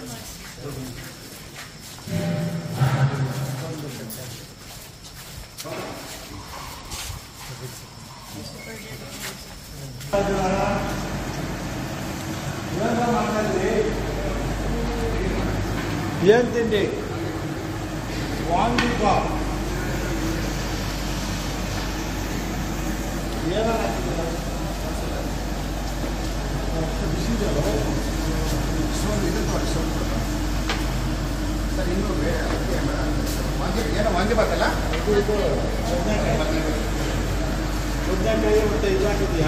ಏನ್ ತಿಂಡಿ ವಾಂಗಿಪ ಸರ್ ಇನ್ನೂ ಬೇರೆ ವಾಂಗಿ ಏನೋ ವಾಂಗಿ ಬಾತಲ್ಲ ಬದನೆಕಾಯಿ ಮತ್ತೆ ಇದು ಹಾಕಿದ್ಯಾ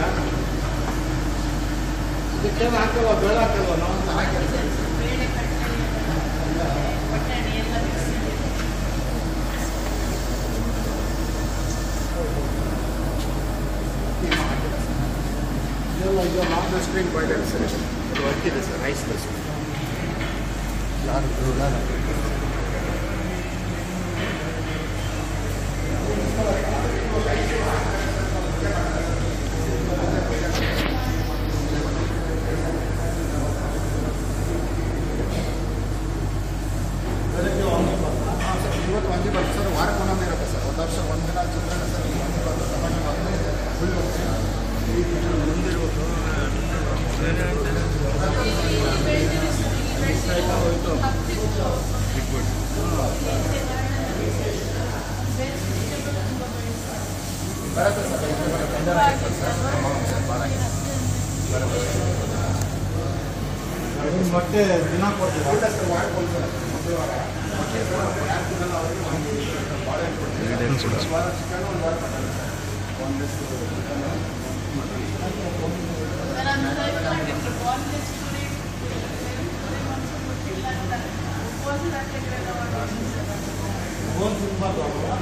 ಇದಕ್ಕೇನು ಹಾಕಲ್ವ ಬೇಡ ಹಾಕಲ್ವ ನಾವು ಬೇಳೆ ಕಟ್ಟಾಣಿ ಬಟಾಣಿ ಎಲ್ಲ ಮಿಕ್ಸ್ ಇದೆ ಇದೆಲ್ಲ ಇದು ನಾವು ಸ್ಕ್ರೀನ್ ಬಾಯ್ಲ್ ಇದೆ ಸರ್ ಅದು ವರ್ಕ್ ಇದೆ ಸರ್ ರೈಸ್ ಬಸ್ ಬೆಳಗ್ಗೆ ವಾಂಗಿಪ ಇವತ್ತು ವಾಂಗಿ ಬಾತ್ ಸರ್ ವಾರಕ್ಕೆ ಒಂದೊಂದು ಇರುತ್ತೆ ಸರ್ ಒಂದು ವರ್ಷ ಒಂದು ದಿನ chitranna sir vangi bath tomato bath full ಬರುತ್ತೆ ಸರ್ ವೆಜಿಟೇಬಲ್ ಟೆಂಡರ್ ಆಗಿದೆ ಸರ್ ಸರ್ ಭಾಳ ಆಗಿದೆ ಅದನ್ನ ಮೊಟ್ಟೆ ದಿನ ಕೊಡ್ತೀರಾ ಇಲ್ಲ ಸರ್ ವಾರಕ್ಕೆ ಒಂದು ಸಲ ಮಂಗಳವಾರ ಮತ್ತೆ ಯಾರು ತಿನ್ನಲ್ಲ ಅವರಿಗೆ ವಾಂಗಿ ಬಾಳೆಹಣ್ಣು ಕೊಡ್ತೀವಿ ಒಂದು ವಾರ ಚಿಕನ್ ಒಂದು ವಾರ ಮಟನ್ ಒಂದಿಷ್ಟು ಚಿಕನ್ ಫೋನ್ ತಿನ್ಬಾರ್ದು ಅಲ್ವಾ?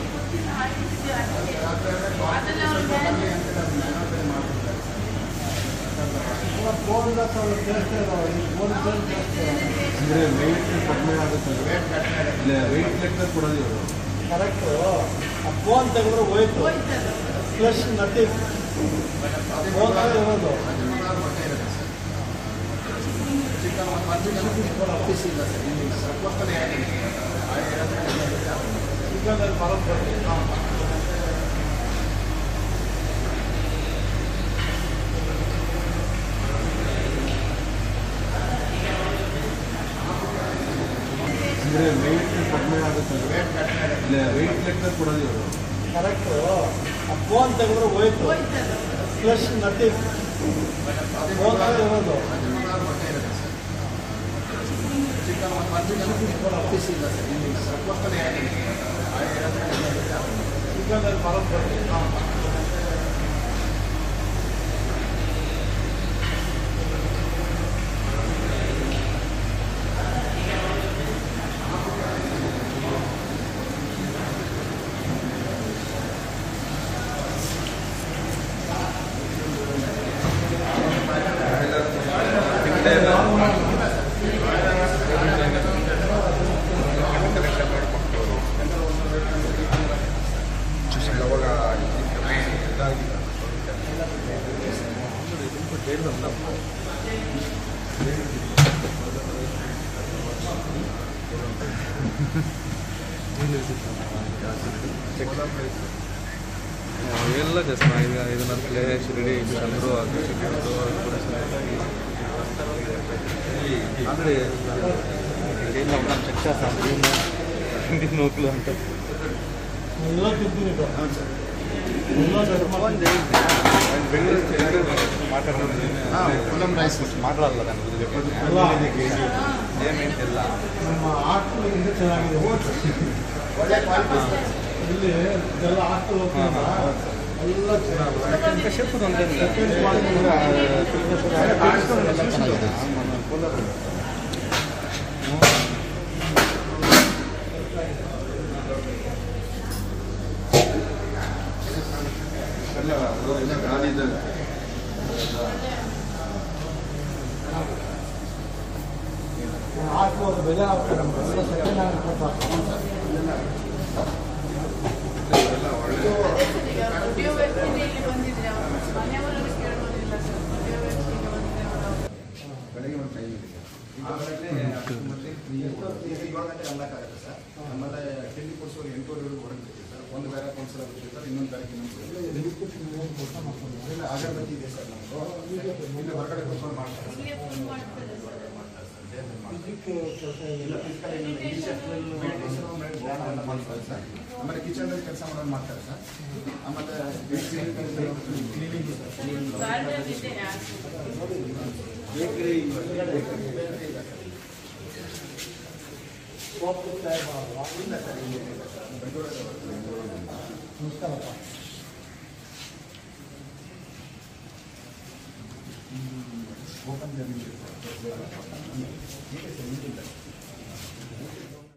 ಇವಾಗ ಫೋನ್ ಇಲ್ಲ ಸರ್ ಟೇಸ್ಟ್ ಇದಾವೆ ಈ ಫೋನ್ ಟೇಸ್ಟ್ ಟೇಸ್ಟ್ ಅಂದರೆ ವೆಯ್ಟ್ ಕಡಿಮೆ ಆಗುತ್ತೆ ಇಲ್ಲ ವೆಯ್ಟ್ ಲೆಕ್ಕ ಕೊಡೋದು ಇವರು ಕರೆಕ್ಟು ಆ ಫೋನ್ ತೆಗೆದ್ರೆ ಹೋಯ್ತು ಫ್ಲೆಶ್ ನಥಿಂಗ್ ಫೋನ್ ಇರೋದು ಚಿಕನ್ ಒಂದು ಮಂದಿ ಪೀಸ್ ಇಲ್ಲ ಸರ್ ಇಲ್ಲ ಸರ್ ಕೊಡ್ತಾನೆ ಚಿಕನಲ್ಲಿ ಮರಕ್ಕೆ ಬರ್ತೀವಿ ಅಂದರೆ ವೆಯ್ಟ್ ಕಡಿಮೆ ಆಗುತ್ತೆ ಇಲ್ಲ ವೆಯ್ಟ್ ಲೆಕ್ಕ ಕೊಡೋದು ಇವರು ಕರೆಕ್ಟು ಆ ಫೋನ್ ತೆಗೆದ್ರೆ ಹೋಯ್ತು ಫ್ಲೆಶ್ ನಥಿಂಗ್ ಫೋನ್ ಇರೋದು ಚಿಕನ್ ಒಂದು ಮಂದಿ ಪೀಸ್ ಇಲ್ಲ ಸರ್ ಇಲ್ಲ ಸರ್ ಕೊಡ್ತಾನೆ ಚಿಕನಲ್ಲಿ ಮರಕ್ಕೆ ಬರ್ತೀವಿ ಯಾವಾಗ ಎಲ್ಲ ಜಾಸ್ತಿ ಐದು ಐದುನೂರು ಪ್ಲೇ ಶಿರಡಿ ಚಂದ್ರು ಅದು ಶಿರಡಿದು ಅಂದರೆ ಇಲ್ಲ ನಮ್ಮ ಚಕ್ಷ ಹಿಂದಿನ ನೋಕ್ಲು ಅಂತ ಎಲ್ಲ ತಿಂತೀನಿ ಇದು. ಎಲ್ಲ ಧರ್ಮ ಹಾಂ ಫುಲ್ಲಮ್ ರೈಸ್ ಮಾಡಲ್ಲ ನಾನು ಅಲ್ಲ. ಪೇಮೆಂಟ್ ಎಲ್ಲ ನಮ್ಮ ಹಾಸ್ಟೆಲ್ ಇಂದ ಚೆನ್ನಾಗಿದೆ ಒಳ್ಳೆ ಕ್ವಾಲಿಟಿ ಇಲ್ಲಿ ಎಲ್ಲ ಹಾಸ್ಟೆಲ್ ಹೋಗ್ತೀವಲ್ಲ ಎಲ್ಲ ಚೆನ್ನಾಗಿದೆ ಶೆಫ್ ತೊಂದರೆ ಇಲ್ಲ Second quality ಎಲ್ಲ ಚೆನ್ನಾಗಿದೆ ಎಲ್ಲ ಗಾಳಿ ಇದೆ ಹಾಸ್ಟೆಲ್ ಹೋದ್ರೆ ಬೇಜಾರಾಗ್ತದೆ ನಮ್ಗೆ ಎಲ್ಲ ಸೆಕೆಂಡ್ ಹ್ಯಾಂಡ್ ಕೊಡ್ತಾರೆ ಆಡಿಯೋ ವೆಬ್ಸೈಟ್ ಇಲ್ಲಿ ಬಂದಿದ್ರೆ ಅವರು ಮನೆಯವರನ್ನು ಕೇಳೋದಿಲ್ಲ ಸರ್ ಆಡಿಯೋ ವೆಬ್ಸೈಟ್ ಬಂದಿದ್ರೆ ಅವರು ಬೆಳಗ್ಗೆ ಒಂದು ಟೈಮ್ ಇದೆ ಆಮೇಲೆ ಮತ್ತೆ ಈಗ ಏಳು ಗಂಟೆ ಅಲ್ಲಕ್ಕಾಗುತ್ತೆ ಸರ್ ಆಮೇಲೆ ತಿಂಡಿ ಕೊಡಿಸುವಾಗ ಎಂಟೂವರೆವರೆಗೂ ಹೊರಗಿರ್ತೀವಿ ಸರ್ ಒಂದು ಬೇರೆ ಕೊಡಿಸಲ ಬಿಡ್ತೀವಿ ಸರ್ ಇನ್ನೊಂದು ಬೇರೆ ಇನ್ನೊಂದು ಇಲ್ಲ ಅಗರಬತ್ತಿ ಇದೆ ಸರ್ ನಮ್ಮದು ಇಲ್ಲಿ ಹೊರಗಡೆ ಕೂತ್ಕೊಂಡು ಮಾಡ್ತಾರೆ ಸರ್. ಇಲ್ಲೇ ಫೋನ್ ಮಾಡ್ತಾರೆ ಸರ್ ಮಾಡ್ತಾರೆ ಸರ್ ದೇಹದಲ್ಲಿ ಮಾಡ್ತಾರೆ. ಕೆಲಸ ಇಲ್ಲ physical ಏನಿಲ್ಲ. Meditation, ಧ್ಯಾನ ಎಲ್ಲ ಮಾಡ್ತಾರೆ ಸರ್ ಆಮೇಲೆ ಕಿಚನಲ್ಲಿ ಕೆಲಸ ಮಾಡೋದು ಮಾಡ್ತಾರೆ ಸರ್ ಆಮೇಲೆ ಕ್ಲೀನಿಂಗ್ ಸರ್ ಗಾರ್ಡನ್ ಇದೆ ಯಾರು ಬೇಕರಿ ಇಲ್ಲ ಸರ್ ಸೋಪ್ ತಯಾರು ಮಾಡುವ ಇಲ್ಲ ಸರ್ ಇಲ್ಲಿ ಇಲ್ಲ ಸರ್ ಬೆಂಗಳೂರಲ್ಲಿ ಬರ್ತದೆ. ನಮಸ್ಕಾರಪ್ಪ ಓಪನ್ ಜಮೀನು ಇದೆ ಸರ್. ಇದೆ ಸರ್, ಇಲ್ಲಿಂದ.